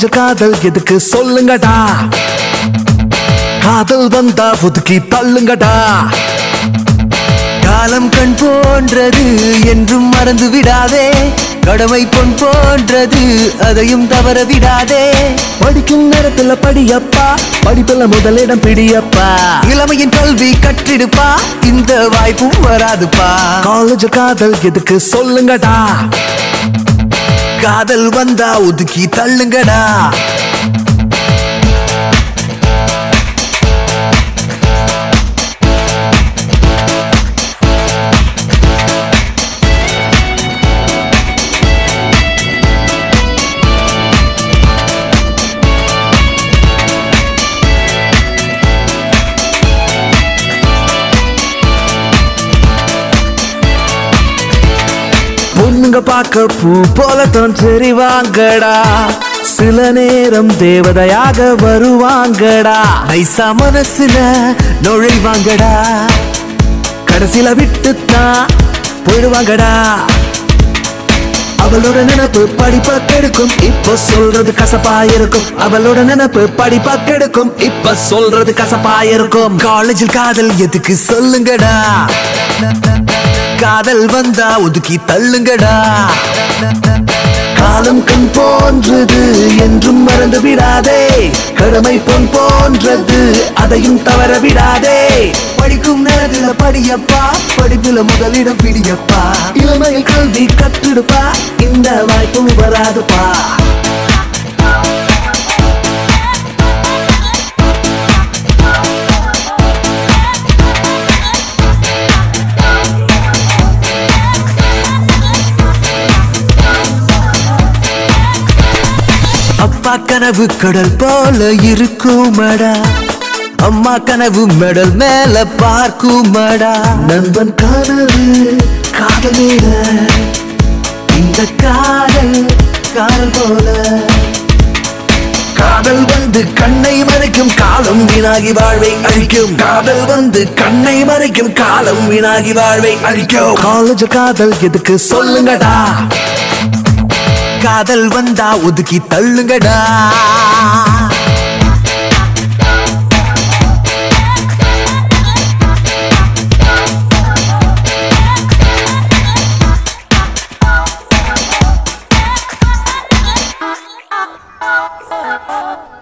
college காதல் எதுக்கு சொல்லுங்கடா காதல் வந்தா ஒதுக்கி தள்ளுங்கடா காலம் கண் போன்றது என்றும் மறந்து விடாதே கடமை பொன் போன்றது அதையும் தவற விடாதே படிக்கும் நேரத்துல படியப்பா படிப்புல முதலிடம் பிடியப்பா இளமையின் கல்வி கற்றிடுப்பா இந்த வாய்ப்பும் வராதுப்பா காலேஜ் காதல் எதுக்கு சொல்லுங்கடா காதல் வந்தா ஒதுக்கி தள்ளுங்கடா பொண்ணுங்க பார்க்க பூ போலத்தான் தெரிவாங்கடா சில நேரம் தேவதையாக வருவாங்கடா நைசா மனசுல நுழைவாங்கடா கடைசியில விட்டுத்தான் போயிடுவாங்கடா அவளோட நினைப்பு படிப்பா கெடுக்கும் இப்ப சொல்றது கசப்பா இருக்கும் அவளோட நினைப்பு படிப்பா கெடுக்கும் இப்ப சொல்றது கசப்பா இருக்கும் காலேஜில் காதல் எதுக்கு சொல்லுங்கடா காதல் வந்தா ஒதுக்கி தள்ளுங்கடா காலம் கண் போன்றது என்றும் மறந்து விடாதே கடமை பொன் போன்றது அதையும் தவற விடாதே படிக்கும் நேரத்துல படியப்பா படிப்புல முதலிடம் பிடியப்பா இளமையில் கல்வி கற்றுடுப்பா இந்த வாய்ப்பும் வராதுப்பா அப்பா கனவு கடல் போல இருக்குமடா அம்மா கனவு மெடல் மேல பார்க்குமடா நண்பன் கனவு காதலிட இந்த காதல் காதல் போல காதல் வந்து கண்ணை மறைக்கும் காலம் வீணாகி வாழ்வை அழிக்கும் காதல் வந்து கண்ணை மறைக்கும் காலம் வீணாகி வாழ்வை அழிக்கும் காலேஜ் காதல் எதுக்கு சொல்லுங்கடா காதல் வந்தா ஒதுக்கி தள்ளுங்கடா Oh,